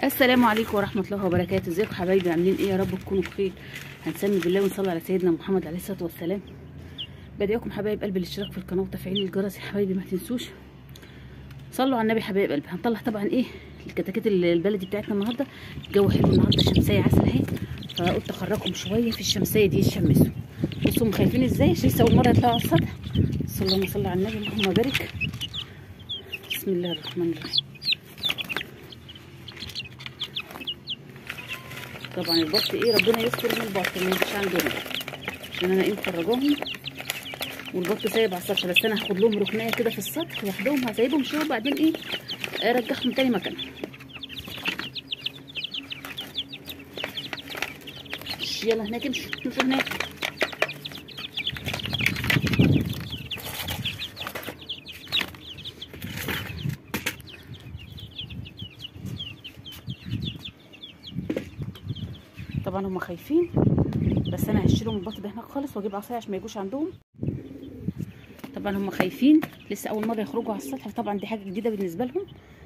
السلام عليكم ورحمة الله وبركاته ازيكم حبايبي عاملين ايه يا رب تكونوا بخير هنسمي بالله ونصلي على سيدنا محمد عليه الصلاة والسلام بدعيكم حبايب قلبي الاشتراك في القناة وتفعيل الجرس يا حبايبي ما تنسوش صلوا على النبي حبايب قلبي هنطلع طبعا ايه الكتاكيت البلدي بتاعتنا النهارده الجو حلو النهارده شمسية عسل اهي فقلت اخرجكم شوية في الشمسية دي يشمسوا بصوا هم خايفين ازاي عشان لسه اول مرة يطلعوا على السطح صلى اللهم صل على النبي اللهم بارك بسم الله الرحمن الرحيم طبعا البط ايه ربنا يستر من البط ما يجيش عندهم عشان انا ايه مخرجاهم والبط سايب على السطح بس انا هاخد لهم ركنيه كده في السطح لوحدهم هسيبهم شويه وبعدين ايه ارجعهم تاني مكانهم يلا هناك امشوا امشوا هناك طبعا هم خايفين بس انا هشيلهم البط ده هناك خالص واجيب عصايه عشان ما يجوش عندهم طبعا هم خايفين لسه اول مره يخرجوا على السطح طبعا دي حاجه جديده بالنسبه لهم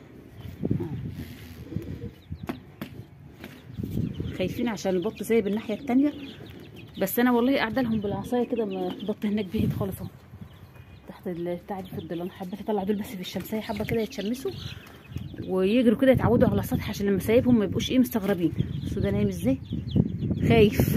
خايفين عشان البط سايب الناحيه التانية بس انا والله قاعده لهم بالعصايه كده البط هناك بعيد خالص اهو تحت بتاع دي في الظل انا حبيت اطلع دول بس في الشمسيه حبه كده يتشمسوا ويجروا كده يتعودوا على السطح عشان لما سايبهم ما يبقوش ايه مستغربين بصوا ده نايم ازاي خايف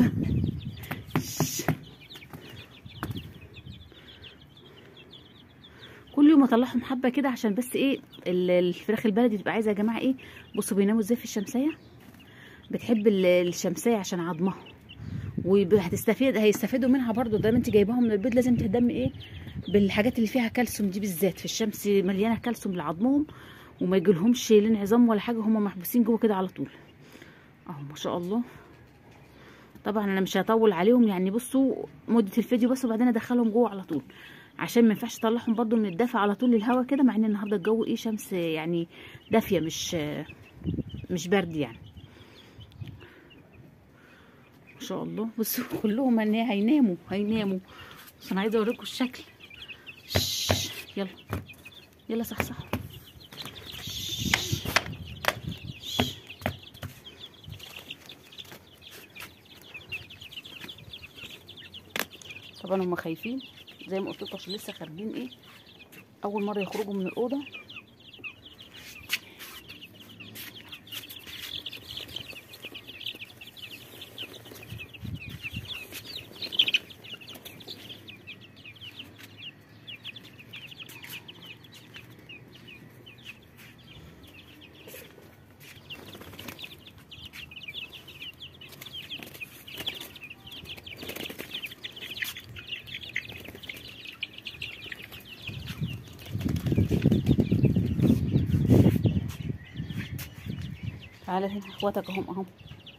كل يوم اطلعهم حبه كده عشان بس ايه الفراخ البلدي تبقى عايزه يا جماعه ايه بصوا بيناموا ازاي في الشمسيه بتحب الشمسيه عشان عظمها وهتستفيد هيستفيدوا منها برضو ده انت جايباهم من البيت لازم تهتمي ايه بالحاجات اللي فيها كالسيوم دي بالذات في الشمس مليانه كالسيوم لعظمهم وما يجيلهمش الانعظام ولا حاجه هم محبوسين جوه كده على طول اهو ما شاء الله طبعا انا مش هطول عليهم يعني بصوا مده الفيديو بس وبعدين ادخلهم جوه على طول عشان ما ينفعش اطلعهم برده من الدفع على طول للهوا كده مع ان النهارده الجو ايه شمس يعني دافيه مش مش برد يعني ما شاء الله بصوا كلهم هيناموا هيناموا بس انا عايزه اوريكم الشكل يلا يلا صحصحوا طبعا هم خايفين زي ما قلت لكم عشان لسه خارجين ايه اول مره يخرجوا من الاوضه تعالى هنا اخواتك اهم اهم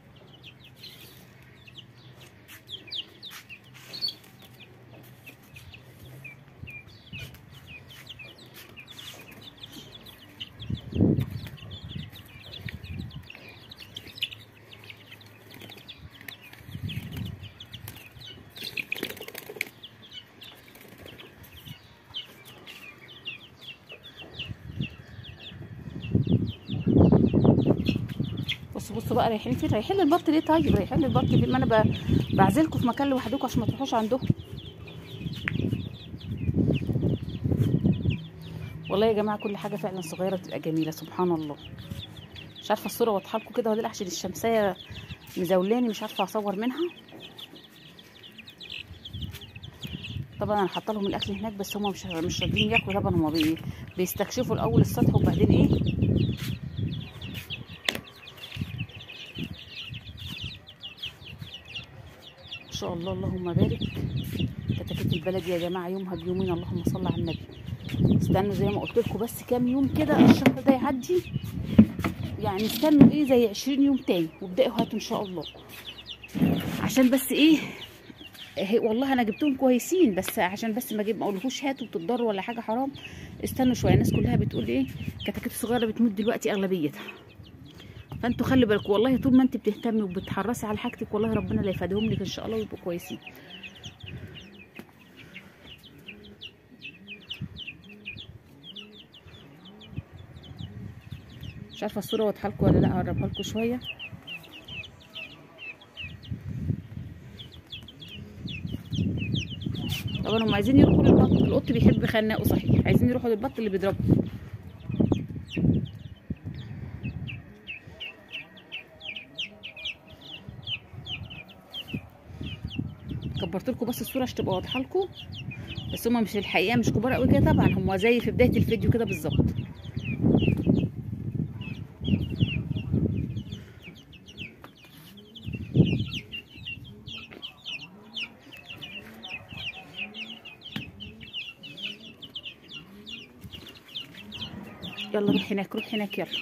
بصوا بصوا بقى رايحين فين رايحين للبط ليه طيب رايحين للبط ليه ما انا بعزلكم في مكان لوحدكم عشان ما تروحوش عندهم والله يا جماعه كل حاجه فعلا صغيره بتبقى جميله سبحان الله مش عارفه الصوره واضحه لكم كده ولا لا عشان الشمسيه مزولاني مش عارفه اصور منها طبعا انا حاطه لهم الاكل هناك بس هم مش مش راضيين ياكلوا طبعا هم بي... بيستكشفوا الاول السطح وبعدين ايه ما شاء الله اللهم بارك كتاكيت البلد يا جماعه يومها بيومين اللهم صل على النبي استنوا زي ما قلت لكم بس كام يوم كده الشهر ده يعدي يعني استنوا ايه زي 20 يوم تاني وابداوا هاتوا ان شاء الله عشان بس ايه والله انا جبتهم كويسين بس عشان بس ما اجيب ما اقولكوش هاتوا بتضروا ولا حاجه حرام استنوا شويه الناس كلها بتقول ايه كتاكيت الصغيره بتموت دلوقتي اغلبيتها فانتوا خلي بالكم والله طول ما انت بتهتمي وبتحرصي على حاجتك والله ربنا لا يفادهم لك ان شاء الله ويبقوا كويسين مش عارفه الصوره واضحه لكم ولا لا اقربها لكم شويه طبعا هم عايزين يروحوا للبط القط بيحب خناقه صحيح عايزين يروحوا للبط اللي بيضربه كبرت لكم بس الصوره عشان تبقى واضحه لكم بس هم مش الحقيقه مش كبار قوي كده طبعا هم زي في بدايه الفيديو كده بالظبط يلا روح هناك روح هناك يلا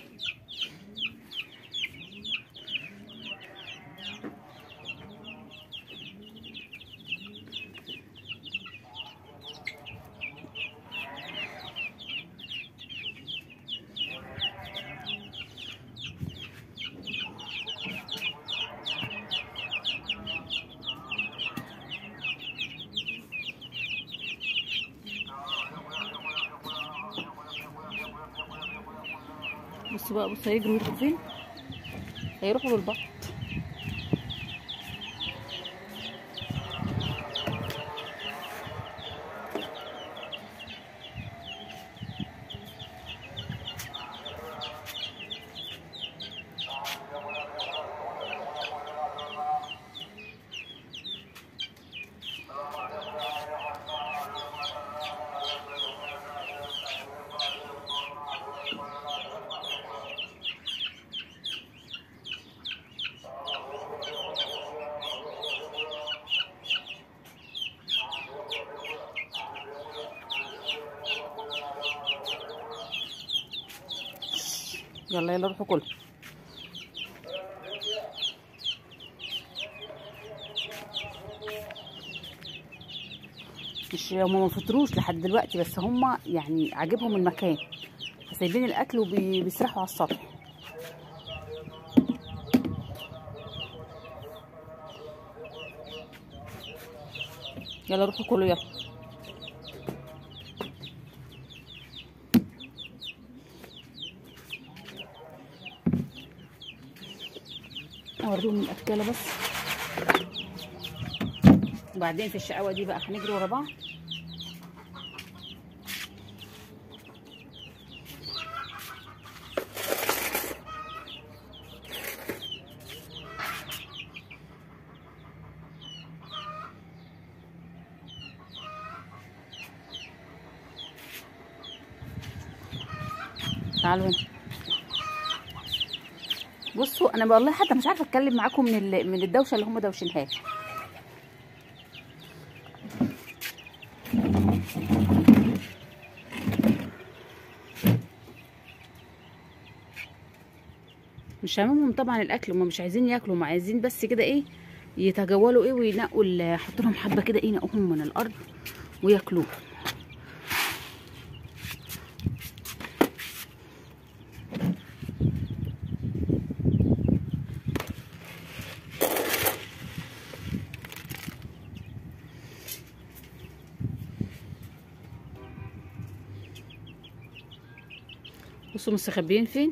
بصوا بقى بصوا هيجروا يروحوا فين هيروحوا للبط يلا يلا روحوا كلوا مش هما ما فطروش لحد دلوقتي بس هما يعني عاجبهم المكان فسايبين الاكل وبيسرحوا على السطح يلا روحوا كلوا يلا اوريهم الاكله بس وبعدين في الشقاوه دي بقى هنجري ورا بعض تعالوا هنا بصوا انا والله حتى مش عارفه اتكلم معاكم من ال- من الدوشه اللي هم دوشينها لي. مش هاممهم طبعا الاكل هم مش عايزين ياكلوا هم عايزين بس كده ايه يتجولوا ايه وينقوا ال- يحطوا لهم حبه كده ايه ينقوهم من الارض وياكلوه بصوا مستخبيين فين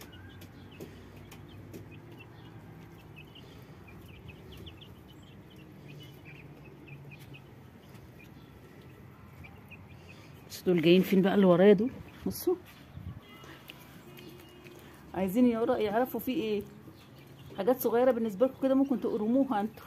بس دول جايين فين بقى اللي ورايا دول بصوا عايزين يقرا يعرفوا في ايه حاجات صغيره بالنسبه لكم كده ممكن تقرموها انتوا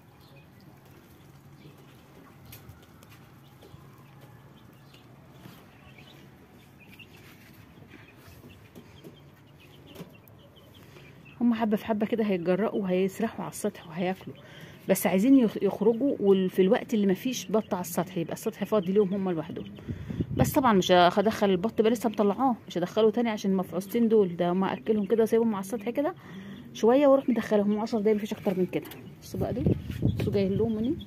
هم حبه في حبه كده هيتجرأوا وهيسرحوا على السطح وهياكلوا بس عايزين يخ- يخرجوا وفي الوقت اللي مفيش بط على السطح يبقى السطح فاضي ليهم هم لوحدهم بس طبعا مش هدخل البط بقى لسه مطلعاه مش هدخله تاني عشان المفعوصتين دول ده هم اكلهم كده وسايبهم على السطح كده شويه واروح مدخلهم 10 دقايق مفيش اكتر من كده بصوا بقى دول بصوا جايين لهم منين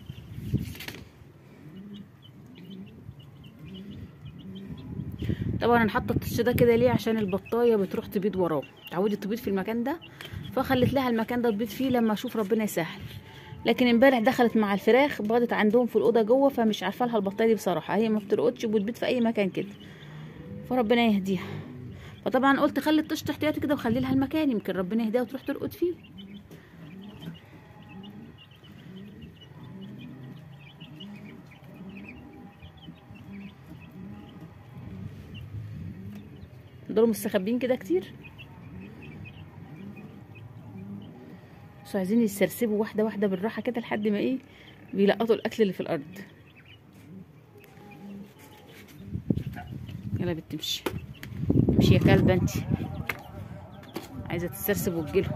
طبعا انا حاطه التش ده كده ليه عشان البطايه بتروح تبيض وراه اتعودت تبيض في المكان ده فخليت لها المكان ده تبيض فيه لما اشوف ربنا يسهل لكن امبارح دخلت مع الفراخ بغضت عندهم في الاوضه جوه فمش عارفه لها البطايه دي بصراحه هي ما بترقدش وبتبيض في اي مكان كده فربنا يهديها فطبعا قلت خلي الطشت احتياطي كده وخلي لها المكان يمكن ربنا يهديها وتروح ترقد فيه دول مستخبين كده كتير بس عايزين يسرسبوا واحده واحده بالراحه كده لحد ما ايه بيلقطوا الاكل اللي في الارض يلا بنت امشي امشي يا كلبه انت عايزه تتسرسب وتجيله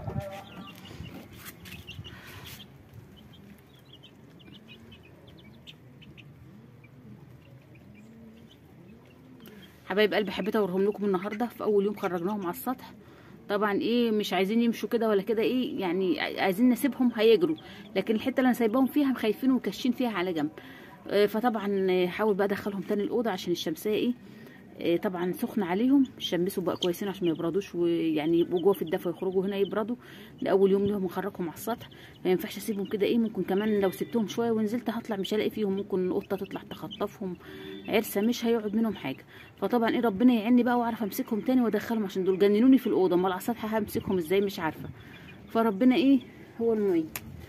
حبايب قلبي حبيت اوريهم لكم النهارده في اول يوم خرجناهم على السطح طبعا ايه مش عايزين يمشوا كده ولا كده ايه يعني عايزين نسيبهم هيجروا لكن الحته اللي انا سايباهم فيها خايفين وكاشين فيها على جنب آه، فطبعا آه، حاول بقى ادخلهم تاني الاوضه عشان الشمسيه ايه آه، طبعا سخنة عليهم شمسوا بقى كويسين عشان ما يبردوش ويعني يبقوا جوه في الدفا ويخرجوا هنا يبردوا لاول يوم ليهم اخرجهم على السطح ما ينفعش اسيبهم كده ايه ممكن كمان لو سبتهم شويه ونزلت هطلع مش هلاقي فيهم ممكن القطه تطلع تخطفهم عرسه مش هيقعد منهم حاجه فطبعا ايه ربنا يعيني بقى واعرف امسكهم تاني وادخلهم عشان دول جننوني في الاوضه امال على السطح همسكهم ازاي مش عارفه فربنا ايه هو المعين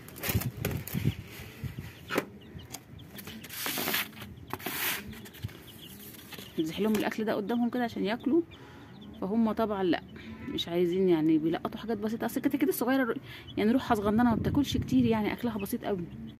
نزح لهم الاكل ده قدامهم كده عشان ياكلوا فهم طبعا لا مش عايزين يعني بيلقطوا حاجات بسيطه اصل كده كده الصغيره يعني روحها صغننه ما بتاكلش كتير يعني اكلها بسيط قوي